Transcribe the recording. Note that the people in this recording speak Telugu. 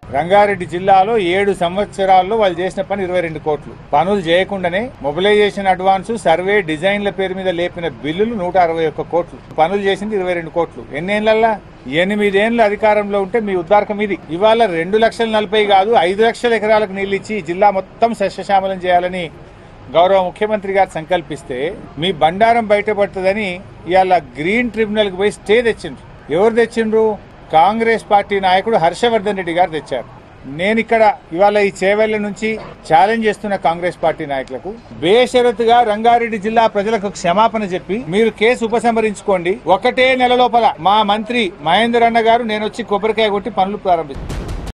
రంగారెడ్డి జిల్లాలో ఏడు సంవత్సరాల్లో వాళ్ళు చేసిన పని ఇరవై రెండు కోట్లు పనులు చేయకుండానే మొబిలైజేషన్ అడ్వాన్స్ సర్వే డిజైన్ల పేరు మీద లేపిన బిల్లులు నూట అరవై ఒక్క కోట్లు పనులు చేసింది ఇరవై రెండు కోట్లు ఎన్నేళ్లల్లా ఎనిమిదేళ్ల అధికారంలో ఉంటే మీ ఉద్దారకం ఇది ఇవాళ రెండు లక్షల నలభై కాదు ఐదు లక్షల ఎకరాలకు నీళ్లు ఇచ్చి ఈ జిల్లా మొత్తం సస్యశ్యామలం చేయాలని గౌరవ ముఖ్యమంత్రి గారు సంకల్పిస్తే మీ బండారం బయటపడుతుందని ఇవాళ గ్రీన్ ట్రిబ్యునల్కి పోయి స్టే తెచ్చిండ్రు ఎవరు తెచ్చిండ్రు కాంగ్రెస్ పార్టీ నాయకుడు హర్షవర్ధన్ రెడ్డి గారు తెచ్చారు నేను ఇక్కడ ఇవాళ ఈ చేవెళ్ల నుంచి ఛాలెంజ్ చేస్తున్న కాంగ్రెస్ పార్టీ నాయకులకు బేషరతుగా రంగారెడ్డి జిల్లా ప్రజలకు క్షమాపణ చెప్పి మీరు కేసు ఉపసంహరించుకోండి ఒకటే నెల లోపల మా మంత్రి మహేందర్ అన్న గారు నేను వచ్చి కొబ్బరికాయ కొట్టి పనులు ప్రారంభిస్తాను